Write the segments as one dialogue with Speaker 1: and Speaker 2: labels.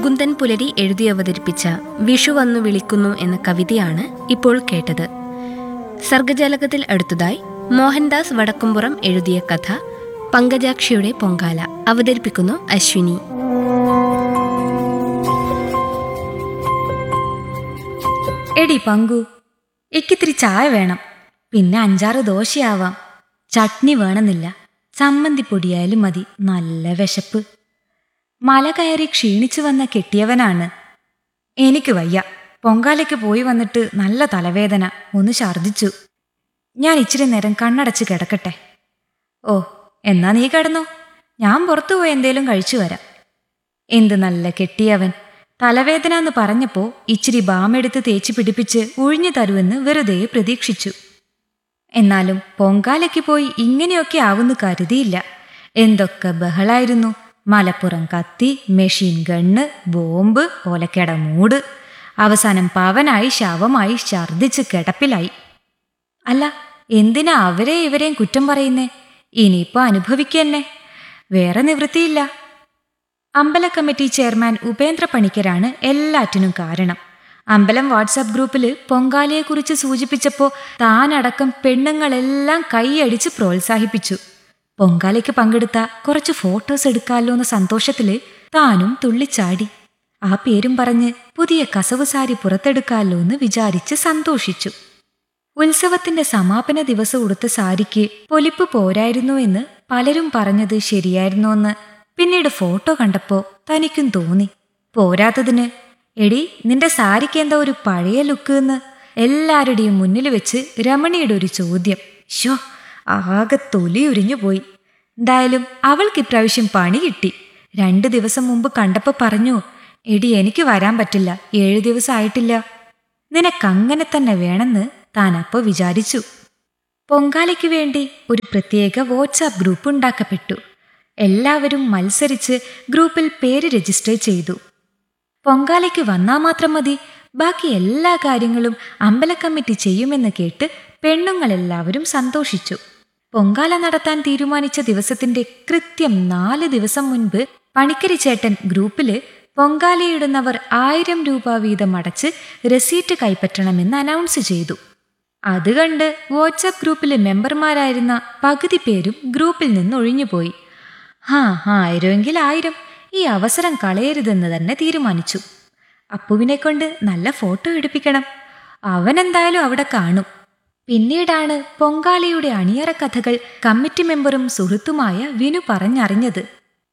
Speaker 1: മുകുന്ദൻ പുലരി എഴുതി അവതരിപ്പിച്ച വിഷു വന്നു വിളിക്കുന്നു എന്ന കവിതയാണ് ഇപ്പോൾ കേട്ടത് സർഗജാലകത്തിൽ അടുത്തതായി മോഹൻദാസ് വടക്കുംപുറം എഴുതിയ കഥ പങ്കജാക്ഷിയുടെ പൊങ്കാല അവതരിപ്പിക്കുന്നു അശ്വിനി
Speaker 2: എടി പങ്കു ഇക്കിത്തിരി ചായ വേണം പിന്നെ അഞ്ചാറ് ദോശയാവാം ചട്നി വേണമെന്നില്ല ചമ്മന്തിപ്പൊടിയായാലും മതി നല്ല വിശപ്പ് മല കയറി ക്ഷീണിച്ചു വന്ന കെട്ടിയവനാണ് എനിക്ക് വയ്യ പൊങ്കാലയ്ക്ക് പോയി വന്നിട്ട് നല്ല തലവേദന ഒന്ന് ഛർദിച്ചു ഞാൻ ഇച്ചിരി നേരം കണ്ണടച്ച് കിടക്കട്ടെ ഓ എന്നാ നീ കിടന്നോ ഞാൻ പുറത്തു പോയി എന്തേലും കഴിച്ചു വരാം എന്ത് നല്ല കെട്ടിയവൻ തലവേദന എന്ന് പറഞ്ഞപ്പോ ഇച്ചിരി ബാമെടുത്ത് തേച്ച് പിടിപ്പിച്ച് ഒഴിഞ്ഞു തരുമെന്ന് വെറുതെ പ്രതീക്ഷിച്ചു എന്നാലും പൊങ്കാലയ്ക്ക് പോയി ഇങ്ങനെയൊക്കെ ആവുന്നു കരുതിയില്ല എന്തൊക്കെ ബഹളായിരുന്നു മലപ്പുറം കത്തി മെഷീൻ ഗണ്ണ് ബോംബ് ഒലക്കട മൂട് അവസാനം പവനായി ശവമായി ഛർദിച്ച് കിടപ്പിലായി അല്ല എന്തിനാ അവരെ ഇവരെയും കുറ്റം പറയുന്നേ ഇനിയിപ്പോ അനുഭവിക്കന്നെ വേറെ നിവൃത്തിയില്ല അമ്പല കമ്മിറ്റി ചെയർമാൻ ഉപേന്ദ്ര പണിക്കരാണ് എല്ലാറ്റിനും കാരണം അമ്പലം വാട്സാപ്പ് ഗ്രൂപ്പിൽ പൊങ്കാലയെക്കുറിച്ച് സൂചിപ്പിച്ചപ്പോൾ താനടക്കം പെണ്ണുങ്ങളെല്ലാം കൈയടിച്ച് പ്രോത്സാഹിപ്പിച്ചു പൊങ്കാലയ്ക്ക് പങ്കെടുത്ത കുറച്ച് ഫോട്ടോസ് എടുക്കാമല്ലോ എന്ന സന്തോഷത്തില് താനും തുള്ളിച്ചാടി ആ പേരും പറഞ്ഞ് പുതിയ കസവ് സാരി പുറത്തെടുക്കാമല്ലോ എന്ന് വിചാരിച്ച് സന്തോഷിച്ചു ഉത്സവത്തിന്റെ സമാപന ദിവസം ഉടുത്ത സാരിക്ക് പൊലിപ്പ് പോരായിരുന്നു എന്ന് പലരും പറഞ്ഞത് ശരിയായിരുന്നോന്ന് പിന്നീട് ഫോട്ടോ കണ്ടപ്പോ തനിക്കും തോന്നി പോരാത്തതിന് എടി നിന്റെ സാരിക്ക് എന്താ ഒരു പഴയ ലുക്ക് എന്ന് എല്ലാവരുടെയും മുന്നിൽ വെച്ച് രമണിയുടെ ഒരു ചോദ്യം ഷോ ആകെ തൊലി ഉരിഞ്ഞു പോയി എന്തായാലും അവൾക്ക് ഇപ്രാവശ്യം പണി കിട്ടി രണ്ടു ദിവസം മുമ്പ് കണ്ടപ്പോ പറഞ്ഞു എടി എനിക്ക് വരാൻ പറ്റില്ല ഏഴു ദിവസം ആയിട്ടില്ല നിനക്കങ്ങനെ തന്നെ വേണമെന്ന് താൻ അപ്പോൾ വിചാരിച്ചു പൊങ്കാലയ്ക്ക് വേണ്ടി ഒരു പ്രത്യേക വാട്സാപ്പ് ഗ്രൂപ്പ് ഉണ്ടാക്കപ്പെട്ടു എല്ലാവരും മത്സരിച്ച് ഗ്രൂപ്പിൽ പേര് രജിസ്റ്റർ ചെയ്തു പൊങ്കാലയ്ക്ക് വന്നാൽ മാത്രം മതി ബാക്കി എല്ലാ കാര്യങ്ങളും അമ്പല കമ്മിറ്റി ചെയ്യുമെന്ന് കേട്ട് പെണ്ണുങ്ങളെല്ലാവരും സന്തോഷിച്ചു പൊങ്കാല നടത്താൻ തീരുമാനിച്ച ദിവസത്തിന്റെ കൃത്യം നാല് ദിവസം മുൻപ് പണിക്കരി ചേട്ടൻ ഗ്രൂപ്പില് പൊങ്കാലയിടുന്നവർ ആയിരം രൂപ വീതം അടച്ച് റെസീറ്റ് കൈപ്പറ്റണമെന്ന് അനൗൺസ് ചെയ്തു അത് കണ്ട് വാട്സാപ്പ് ഗ്രൂപ്പിലെ മെമ്പർമാരായിരുന്ന പകുതി പേരും ഗ്രൂപ്പിൽ നിന്ന് ഒഴിഞ്ഞുപോയി ഹാ ആയിരമെങ്കിൽ ആയിരം ഈ അവസരം കളയരുതെന്ന് തന്നെ തീരുമാനിച്ചു അപ്പുവിനെ കൊണ്ട് നല്ല ഫോട്ടോ എടുപ്പിക്കണം അവൻ എന്തായാലും അവിടെ കാണും പിന്നീടാണ് പൊങ്കാലയുടെ അണിയറ കഥകൾ കമ്മിറ്റി മെമ്പറും സുഹൃത്തുമായ വിനു പറഞ്ഞറിഞ്ഞത്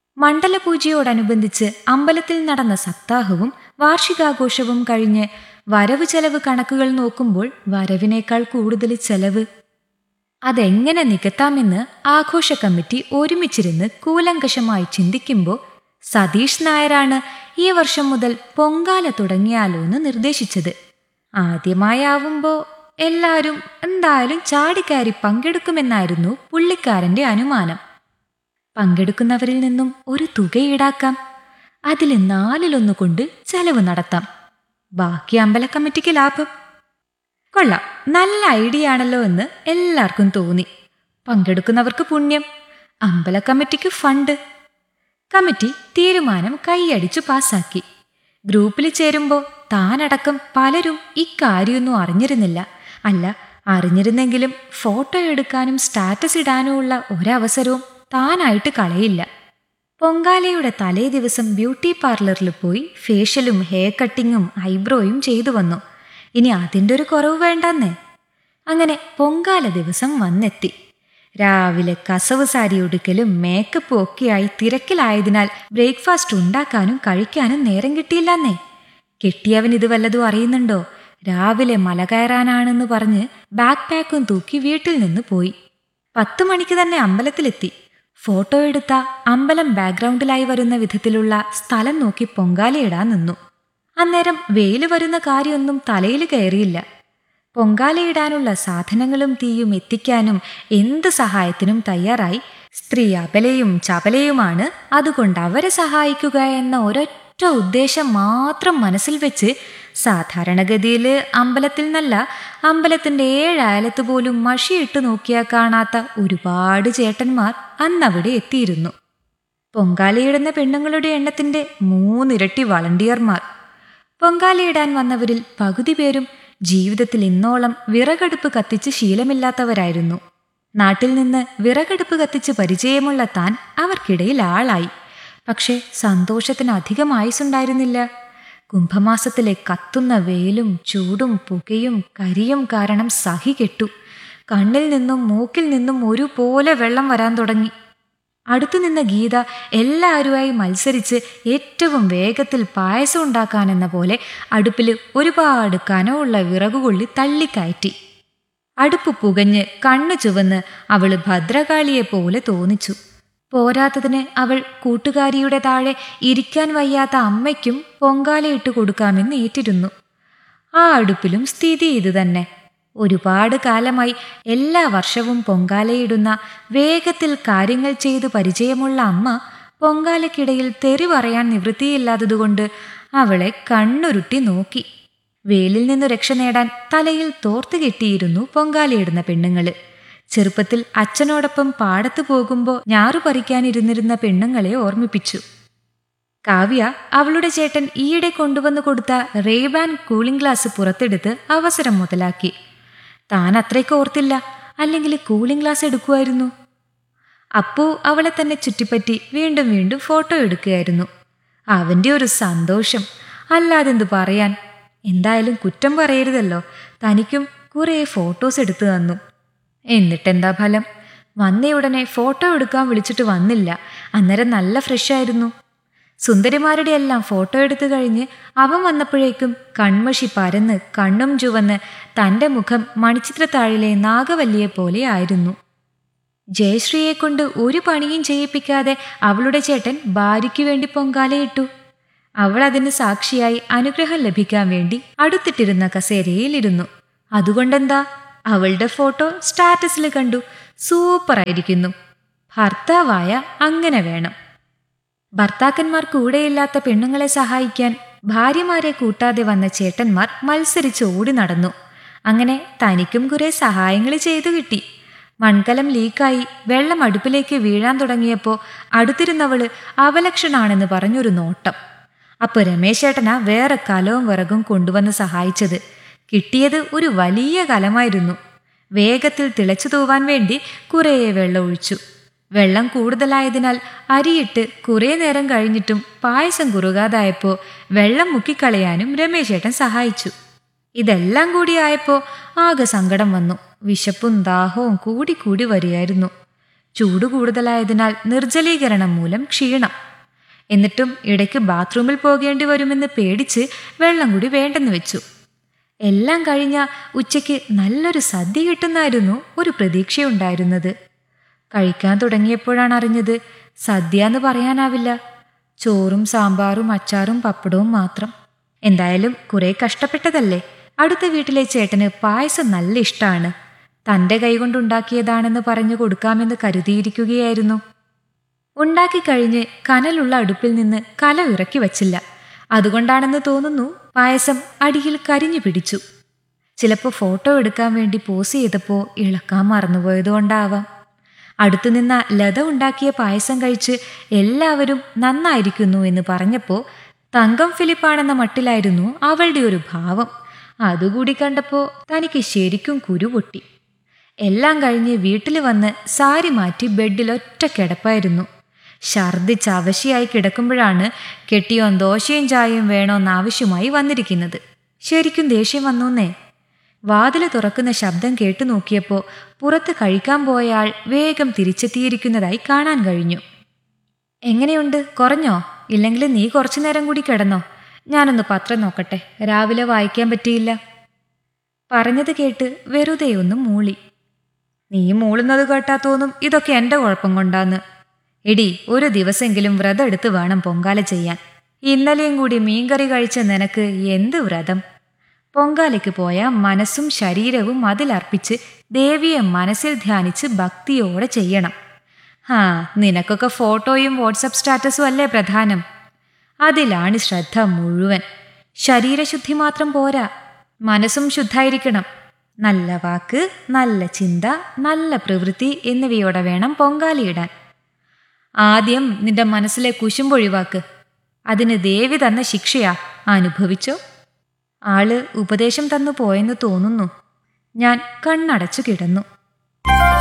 Speaker 2: മണ്ഡലപൂജയോടനുബന്ധിച്ച് അമ്പലത്തിൽ നടന്ന സപ്താഹവും വാർഷികാഘോഷവും കഴിഞ്ഞ് വരവ് ചെലവ് കണക്കുകൾ നോക്കുമ്പോൾ വരവിനേക്കാൾ കൂടുതൽ ചെലവ് അതെങ്ങനെ നികത്താമെന്ന് ആഘോഷ കമ്മിറ്റി ഒരുമിച്ചിരുന്ന് കൂലങ്കഷമായി ചിന്തിക്കുമ്പോൾ സതീഷ് നായരാണ് ഈ വർഷം മുതൽ പൊങ്കാല തുടങ്ങിയാലോ എന്ന് നിർദ്ദേശിച്ചത് ആദ്യമായാവുമ്പോൾ എല്ലാവരും എന്തായാലും ചാടിക്കയറി പങ്കെടുക്കുമെന്നായിരുന്നു പുള്ളിക്കാരന്റെ അനുമാനം പങ്കെടുക്കുന്നവരിൽ നിന്നും ഒരു തുക ഈടാക്കാം അതിൽ നാലിലൊന്നു കൊണ്ട് ചെലവ് നടത്താം ബാക്കി അമ്പല കമ്മിറ്റിക്ക് ലാഭം കൊള്ളാം നല്ല ഐഡിയ ആണല്ലോ എന്ന് എല്ലാവർക്കും തോന്നി പങ്കെടുക്കുന്നവർക്ക് പുണ്യം അമ്പല കമ്മിറ്റിക്ക് ഫണ്ട് കമ്മിറ്റി തീരുമാനം കൈയടിച്ചു പാസാക്കി ഗ്രൂപ്പിൽ ചേരുമ്പോൾ താനടക്കം പലരും ഇക്കാര്യമൊന്നും അറിഞ്ഞിരുന്നില്ല അല്ല അറിഞ്ഞിരുന്നെങ്കിലും ഫോട്ടോ എടുക്കാനും സ്റ്റാറ്റസ് ഇടാനുമുള്ള ഒരവസരവും താനായിട്ട് കളയില്ല പൊങ്കാലയുടെ തലേ ദിവസം ബ്യൂട്ടി പാർലറിൽ പോയി ഫേഷ്യലും ഹെയർ കട്ടിങ്ങും ഐബ്രോയും ചെയ്തു വന്നു ഇനി അതിൻ്റെ ഒരു കുറവ് വേണ്ടെന്നേ അങ്ങനെ പൊങ്കാല ദിവസം വന്നെത്തി രാവിലെ കസവ് സാരി ഉടുക്കലും മേക്കപ്പും ഒക്കെയായി തിരക്കിലായതിനാൽ ബ്രേക്ക്ഫാസ്റ്റ് ഉണ്ടാക്കാനും കഴിക്കാനും നേരം കിട്ടിയില്ലെന്നേ കെട്ടിയവൻ ഇത് വല്ലതും അറിയുന്നുണ്ടോ രാവിലെ മല കയറാനാണെന്ന് പറഞ്ഞ് ബാക്ക് പാക്കും തൂക്കി വീട്ടിൽ നിന്ന് പോയി പത്തു മണിക്ക് തന്നെ അമ്പലത്തിലെത്തി ഫോട്ടോ എടുത്ത അമ്പലം ബാക്ക്ഗ്രൗണ്ടിലായി വരുന്ന വിധത്തിലുള്ള സ്ഥലം നോക്കി പൊങ്കാലയിടാൻ നിന്നു അന്നേരം വെയില് വരുന്ന കാര്യമൊന്നും തലയിൽ കയറിയില്ല പൊങ്കാലയിടാനുള്ള സാധനങ്ങളും തീയും എത്തിക്കാനും എന്ത് സഹായത്തിനും തയ്യാറായി സ്ത്രീ അബലയും ചപലയുമാണ് അതുകൊണ്ട് അവരെ സഹായിക്കുക എന്ന ഒരൊറ്റ ഉദ്ദേശം മാത്രം മനസ്സിൽ വെച്ച് സാധാരണഗതിയിൽ അമ്പലത്തിൽ നിന്നല്ല അമ്പലത്തിന്റെ ഏഴയലത്ത് പോലും മഷിയിട്ട് നോക്കിയാൽ കാണാത്ത ഒരുപാട് ചേട്ടന്മാർ അന്നവിടെ എത്തിയിരുന്നു പൊങ്കാലയിടുന്ന പെണ്ണുങ്ങളുടെ എണ്ണത്തിന്റെ മൂന്നിരട്ടി വളണ്ടിയർമാർ പൊങ്കാലയിടാൻ വന്നവരിൽ പകുതി പേരും ജീവിതത്തിൽ ഇന്നോളം വിറകടുപ്പ് കത്തിച്ച് ശീലമില്ലാത്തവരായിരുന്നു നാട്ടിൽ നിന്ന് വിറകടുപ്പ് കത്തിച്ച് പരിചയമുള്ള താൻ അവർക്കിടയിൽ ആളായി പക്ഷേ സന്തോഷത്തിന് അധികം ആയുസുണ്ടായിരുന്നില്ല കുംഭമാസത്തിലെ കത്തുന്ന വെയിലും ചൂടും പുകയും കരിയും കാരണം സഹി കെട്ടു കണ്ണിൽ നിന്നും മൂക്കിൽ നിന്നും ഒരുപോലെ വെള്ളം വരാൻ തുടങ്ങി അടുത്തു നിന്ന ഗീത എല്ലാവരുമായി മത്സരിച്ച് ഏറ്റവും വേഗത്തിൽ പായസം ഉണ്ടാക്കാനെന്ന പോലെ അടുപ്പിൽ ഒരുപാട് കനമുള്ള വിറകുകൊള്ളി തള്ളിക്കയറ്റി അടുപ്പ് പുകഞ്ഞ് കണ്ണു ചുവന്ന് അവള് ഭദ്രകാളിയെ പോലെ തോന്നിച്ചു പോരാത്തതിന് അവൾ കൂട്ടുകാരിയുടെ താഴെ ഇരിക്കാൻ വയ്യാത്ത അമ്മയ്ക്കും പൊങ്കാലയിട്ട് കൊടുക്കാമെന്ന് ഏറ്റിരുന്നു ആ അടുപ്പിലും സ്ഥിതി ഇതുതന്നെ ഒരുപാട് കാലമായി എല്ലാ വർഷവും പൊങ്കാലയിടുന്ന വേഗത്തിൽ കാര്യങ്ങൾ ചെയ്തു പരിചയമുള്ള അമ്മ പൊങ്കാലയ്ക്കിടയിൽ തെറി പറയാൻ നിവൃത്തിയില്ലാത്തതുകൊണ്ട് അവളെ കണ്ണുരുട്ടി നോക്കി വേലിൽ നിന്നു രക്ഷ നേടാൻ തലയിൽ തോർത്തു കെട്ടിയിരുന്നു പൊങ്കാലയിടുന്ന പെണ്ണുങ്ങള് ചെറുപ്പത്തിൽ അച്ഛനോടൊപ്പം പാടത്തു പോകുമ്പോൾ ഞാറു പറിക്കാനിരുന്നിരുന്ന പെണ്ണുങ്ങളെ ഓർമ്മിപ്പിച്ചു കാവ്യ അവളുടെ ചേട്ടൻ ഈയിടെ കൊണ്ടുവന്നു കൊടുത്ത റേബാൻ കൂളിംഗ് ഗ്ലാസ് പുറത്തെടുത്ത് അവസരം മുതലാക്കി താൻ അത്രയ്ക്ക് ഓർത്തില്ല അല്ലെങ്കിൽ കൂളിംഗ് ഗ്ലാസ് എടുക്കുമായിരുന്നു അപ്പു അവളെ തന്നെ ചുറ്റിപ്പറ്റി വീണ്ടും വീണ്ടും ഫോട്ടോ എടുക്കുകയായിരുന്നു അവന്റെ ഒരു സന്തോഷം അല്ലാതെന്ത് പറയാൻ എന്തായാലും കുറ്റം പറയരുതല്ലോ തനിക്കും കുറേ ഫോട്ടോസ് എടുത്തു തന്നു എന്നിട്ടെന്താ ഫലം വന്നയുടനെ ഫോട്ടോ എടുക്കാൻ വിളിച്ചിട്ട് വന്നില്ല അന്നേരം നല്ല ഫ്രഷായിരുന്നു സുന്ദരിമാരുടെ എല്ലാം ഫോട്ടോ എടുത്തു കഴിഞ്ഞ് അവൻ വന്നപ്പോഴേക്കും കൺമഷി പരന്ന് കണ്ണും ചുവന്ന് തന്റെ മുഖം മണിച്ചിത്രത്താഴിലെ നാഗവല്ലിയെ പോലെ ആയിരുന്നു ജയശ്രീയെ കൊണ്ട് ഒരു പണിയും ചെയ്യിപ്പിക്കാതെ അവളുടെ ചേട്ടൻ ഭാര്യയ്ക്കു വേണ്ടി പൊങ്കാലയിട്ടു അവൾ അതിന് സാക്ഷിയായി അനുഗ്രഹം ലഭിക്കാൻ വേണ്ടി അടുത്തിട്ടിരുന്ന കസേരയിലിരുന്നു അതുകൊണ്ടെന്താ അവളുടെ ഫോട്ടോ സ്റ്റാറ്റസിൽ കണ്ടു സൂപ്പറായിരിക്കുന്നു ഭർത്താവായ അങ്ങനെ വേണം ഭർത്താക്കന്മാർ കൂടെയില്ലാത്ത പെണ്ണുങ്ങളെ സഹായിക്കാൻ ഭാര്യമാരെ കൂട്ടാതെ വന്ന ചേട്ടന്മാർ മത്സരിച്ച് ഓടി നടന്നു അങ്ങനെ തനിക്കും കുറെ സഹായങ്ങൾ ചെയ്തു കിട്ടി മൺകലം ലീക്കായി വെള്ളം അടുപ്പിലേക്ക് വീഴാൻ തുടങ്ങിയപ്പോൾ അടുത്തിരുന്നവള് അവലക്ഷണാണെന്ന് പറഞ്ഞൊരു നോട്ടം അപ്പൊ രമേശേട്ടനാ വേറെ കലവും വിറകും കൊണ്ടുവന്ന് സഹായിച്ചത് കിട്ടിയത് ഒരു വലിയ കലമായിരുന്നു വേഗത്തിൽ തിളച്ചു തൂവാൻ വേണ്ടി കുറേ വെള്ളം ഒഴിച്ചു വെള്ളം കൂടുതലായതിനാൽ അരിയിട്ട് കുറേ നേരം കഴിഞ്ഞിട്ടും പായസം കുറുകാതായപ്പോൾ വെള്ളം മുക്കിക്കളയാനും രമേശേട്ടൻ സഹായിച്ചു ഇതെല്ലാം കൂടി ആയപ്പോൾ ആകെ സങ്കടം വന്നു വിശപ്പും ദാഹവും കൂടി കൂടി വരികയായിരുന്നു ചൂട് കൂടുതലായതിനാൽ നിർജ്ജലീകരണം മൂലം ക്ഷീണം എന്നിട്ടും ഇടയ്ക്ക് ബാത്റൂമിൽ പോകേണ്ടി വരുമെന്ന് പേടിച്ച് വെള്ളം കൂടി വേണ്ടെന്ന് വെച്ചു എല്ലാം കഴിഞ്ഞ ഉച്ചയ്ക്ക് നല്ലൊരു സദ്യ കിട്ടുന്നായിരുന്നു ഒരു പ്രതീക്ഷയുണ്ടായിരുന്നത് കഴിക്കാൻ തുടങ്ങിയപ്പോഴാണ് അറിഞ്ഞത് സദ്യ എന്ന് പറയാനാവില്ല ചോറും സാമ്പാറും അച്ചാറും പപ്പടവും മാത്രം എന്തായാലും കുറെ കഷ്ടപ്പെട്ടതല്ലേ അടുത്ത വീട്ടിലെ ചേട്ടന് പായസം നല്ല ഇഷ്ടമാണ് തന്റെ കൈകൊണ്ടുണ്ടാക്കിയതാണെന്ന് പറഞ്ഞു കൊടുക്കാമെന്ന് കരുതിയിരിക്കുകയായിരുന്നു ഉണ്ടാക്കിക്കഴിഞ്ഞ് കനലുള്ള അടുപ്പിൽ നിന്ന് കല ഇറക്കി വച്ചില്ല അതുകൊണ്ടാണെന്ന് തോന്നുന്നു പായസം അടിയിൽ കരിഞ്ഞു പിടിച്ചു ചിലപ്പോൾ ഫോട്ടോ എടുക്കാൻ വേണ്ടി പോസ് ചെയ്തപ്പോൾ ഇളക്കാൻ മറന്നുപോയതുകൊണ്ടാവാം അടുത്തു നിന്ന ലത ഉണ്ടാക്കിയ പായസം കഴിച്ച് എല്ലാവരും നന്നായിരിക്കുന്നു എന്ന് പറഞ്ഞപ്പോൾ തങ്കം ഫിലിപ്പാണെന്ന മട്ടിലായിരുന്നു അവളുടെ ഒരു ഭാവം അതുകൂടി കണ്ടപ്പോൾ തനിക്ക് ശരിക്കും കുരുപൊട്ടി എല്ലാം കഴിഞ്ഞ് വീട്ടിൽ വന്ന് സാരി മാറ്റി ബെഡിൽ ഒറ്റ കിടപ്പായിരുന്നു ഛർദിച്ച് അവശയായി കിടക്കുമ്പോഴാണ് കെട്ടിയോൻ ദോശയും ചായയും വേണോന്ന് ആവശ്യമായി വന്നിരിക്കുന്നത് ശരിക്കും ദേഷ്യം വന്നൂന്നേ വാതില് തുറക്കുന്ന ശബ്ദം കേട്ടു നോക്കിയപ്പോൾ പുറത്ത് കഴിക്കാൻ പോയ ആൾ വേഗം തിരിച്ചെത്തിയിരിക്കുന്നതായി കാണാൻ കഴിഞ്ഞു എങ്ങനെയുണ്ട് കുറഞ്ഞോ ഇല്ലെങ്കിൽ നീ കുറച്ചു നേരം കൂടി കിടന്നോ ഞാനൊന്ന് പത്രം നോക്കട്ടെ രാവിലെ വായിക്കാൻ പറ്റിയില്ല പറഞ്ഞത് കേട്ട് വെറുതെ ഒന്ന് മൂളി നീ മൂളുന്നത് കേട്ടാ തോന്നും ഇതൊക്കെ എന്റെ കുഴപ്പം കൊണ്ടാന്ന് എടി ഒരു ദിവസമെങ്കിലും വ്രതം എടുത്ത് വേണം പൊങ്കാല ചെയ്യാൻ ഇന്നലെയും കൂടി മീൻകറി കഴിച്ച നിനക്ക് എന്ത് വ്രതം പൊങ്കാലയ്ക്ക് പോയ മനസ്സും ശരീരവും അതിലർപ്പിച്ച് ദേവിയെ മനസ്സിൽ ധ്യാനിച്ച് ഭക്തിയോടെ ചെയ്യണം ഹാ നിനക്കൊക്കെ ഫോട്ടോയും വാട്സപ്പ് സ്റ്റാറ്റസും അല്ലേ പ്രധാനം അതിലാണ് ശ്രദ്ധ മുഴുവൻ ശരീരശുദ്ധി മാത്രം പോരാ മനസ്സും ശുദ്ധായിരിക്കണം നല്ല വാക്ക് നല്ല ചിന്ത നല്ല പ്രവൃത്തി എന്നിവയോടെ വേണം പൊങ്കാലയിടാൻ ആദ്യം നിന്റെ മനസ്സിലെ കുശുമ്പൊഴിവാക്ക് അതിന് ദേവി തന്ന ശിക്ഷയാ അനുഭവിച്ചോ ആള് ഉപദേശം തന്നു പോയെന്ന് തോന്നുന്നു ഞാൻ കണ്ണടച്ചു കിടന്നു